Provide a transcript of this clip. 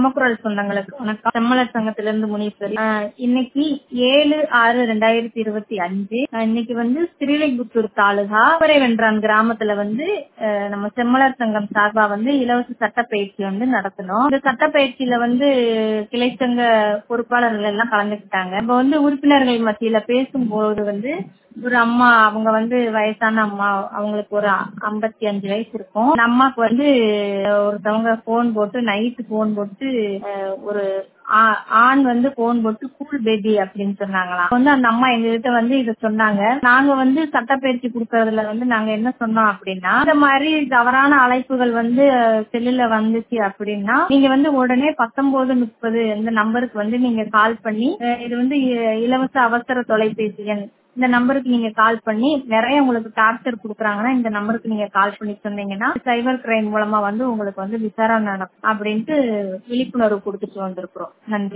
நமக்குரல் சொந்தங்களுக்கு வணக்கம் செம்மலர் சங்கத்திலிருந்து முனீஸ்வரி ஆஹ் இன்னைக்கு ஏழு ஆறு ரெண்டாயிரத்தி இருபத்தி அஞ்சு ஆஹ் இன்னைக்கு வந்து ஸ்ரீலிபுத்தூர் தாலுகா வென்றான் கிராமத்துல வந்து ஆஹ் நம்ம செம்மலர் சங்கம் சார்பா வந்து இலவச சட்டப்பயிற்சி வந்து நடத்தணும் இந்த சட்டப்பயிற்சியில வந்து கிளை சங்க பொறுப்பாளர்கள் எல்லாம் கலந்துக்கிட்டாங்க இப்ப வந்து உறுப்பினர்கள் மத்தியில பேசும்போது வந்து ஒரு அம்மா அவங்க வந்து வயசான அம்மா அவங்களுக்கு ஒரு ஐம்பத்தி அஞ்சு வயசு இருக்கும் அந்த அம்மாக்கு வந்து ஒருத்தவங்க போன் போட்டு நைட்டு போன் போட்டு அஹ், ஒரு ஆ- ஆண் வந்து போன் போட்டு கூல் பேபி அப்படின்னு சொன்னாங்களாம் வந்து அந்த அம்மா எங்க கிட்ட வந்து இத சொன்னாங்க நாங்க வந்து சட்டப்பயிற்சி கொடுக்கறதுல வந்து நாங்க என்ன சொன்னோம் அப்படின்னா இந்த மாதிரி தவறான அழைப்புகள் வந்து செல்லுல வந்துச்சு அப்படின்னா நீங்க வந்து உடனே பத்தொன்பது முப்பது இந்த நம்பருக்கு வந்து நீங்க கால் பண்ணி அஹ், இது வந்து இ- இலவச அவசர தொலைபேசி எண் இந்த நம்பருக்கு நீங்க கால் பண்ணி நிறைய உங்களுக்கு டார்ச்சர் கொடுக்குறாங்கன்னா இந்த நம்பருக்கு நீங்க கால் பண்ணி சொன்னீங்கன்னா சைபர் கிரைம் மூலமா வந்து உங்களுக்கு வந்து விசாரணை நடக்கும் அப்படின்ட்டு விழிப்புணர்வு கொடுத்துட்டு வந்திருக்கிறோம் நன்றி